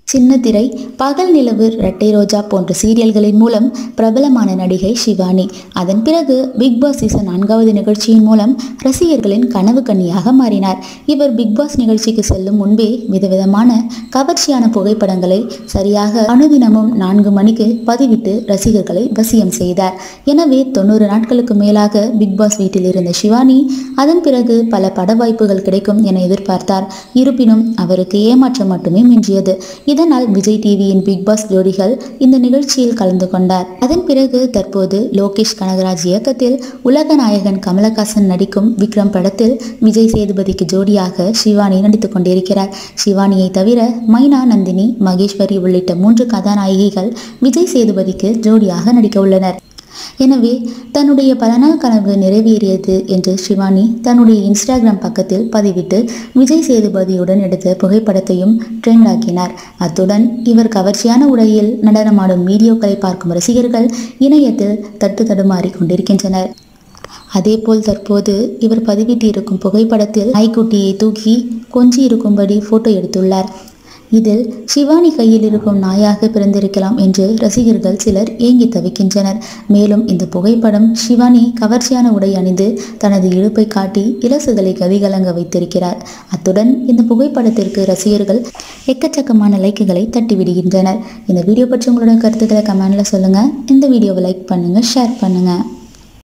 சின்னத்திரை பகல் நிலவு இரட்டை ரோஜா போன்ற சீரியல்களின் மூலம் பிரபலமான நடிகை ஷிவானி அதன் பிறகு பிக் பாஸ் சீசன் நான்காவது நிகழ்ச்சியின் மூலம் ரசிகர்களின் கனவு கன்னியாக மாறினார் இவர் பிக் பாஸ் நிகழ்ச்சிக்கு செல்லும் முன்பே விதவிதமான கவர்ச்சியான புகைப்படங்களை சரியாக அனுதினமும் நான்கு மணிக்கு பதிவிட்டு ரசிகர்களை வசியம் செய்தார் எனவே தொண்ணூறு நாட்களுக்கு மேலாக பிக் பாஸ் வீட்டில் இருந்த ஷிவானி அதன் பிறகு பல பட வாய்ப்புகள் கிடைக்கும் என எதிர்பார்த்தார் இருப்பினும் அவருக்கு ஏமாற்றம் மட்டுமே மிஞ்சியது இதனால் விஜய் டிவியின் பிக் பாஸ் ஜோடிகள் இந்த நிகழ்ச்சியில் கலந்து கொண்டார் அதன் பிறகு தற்போது லோகேஷ் கனகராஜ் இயக்கத்தில் உலக நாயகன் கமலஹாசன் நடிக்கும் விக்ரம் படத்தில் விஜய் சேதுபதிக்கு ஜோடியாக ஷிவானி நடித்துக் கொண்டிருக்கிறார் ஷிவானியை தவிர மைனா நந்தினி மகேஸ்வரி உள்ளிட்ட மூன்று கதாநாயகிகள் விஜய் சேதுபதிக்கு ஜோடியாக நடிக்க உள்ளனர் எனவே தன்னுடைய பல நாள் கனவு நிறைவேறியது என்று ஷிவானி தன்னுடைய இன்ஸ்டாகிராம் பக்கத்தில் பதிவிட்டு விஜய் சேதுபதியுடன் எடுத்த புகைப்படத்தையும் ட்ரெண்ட் ஆக்கினார் அத்துடன் இவர் கவர்ச்சியான உடையில் நடனமாடும் வீடியோக்களை பார்க்கும் ரசிகர்கள் இணையத்தில் தட்டு தடுமாறி கொண்டிருக்கின்றனர் அதேபோல் தற்போது இவர் பதிவிட்டிருக்கும் புகைப்படத்தில் நாய்க்குட்டியை தூக்கி கொஞ்சி இருக்கும்படி போட்டோ எடுத்துள்ளார் இதில் சிவானி கையில் இருக்கும் நாயாக பிறந்திருக்கலாம் என்று ரசிகர்கள் சிலர் ஏங்கி தவிக்கின்றனர் மேலும் இந்த புகைப்படம் சிவானி கவர்ச்சியான உடை அணிந்து தனது இழுப்பை காட்டி இலசுகளை கதிகலங்க வைத்திருக்கிறார் அத்துடன் இந்த புகைப்படத்திற்கு ரசிகர்கள் எக்கச்சக்கமான லைக்குகளை தட்டி விடுகின்றனர் இந்த வீடியோ பற்றி உங்களோட கருத்துக்களை கமெண்ட்ல சொல்லுங்க இந்த வீடியோவை லைக் பண்ணுங்க ஷேர் பண்ணுங்க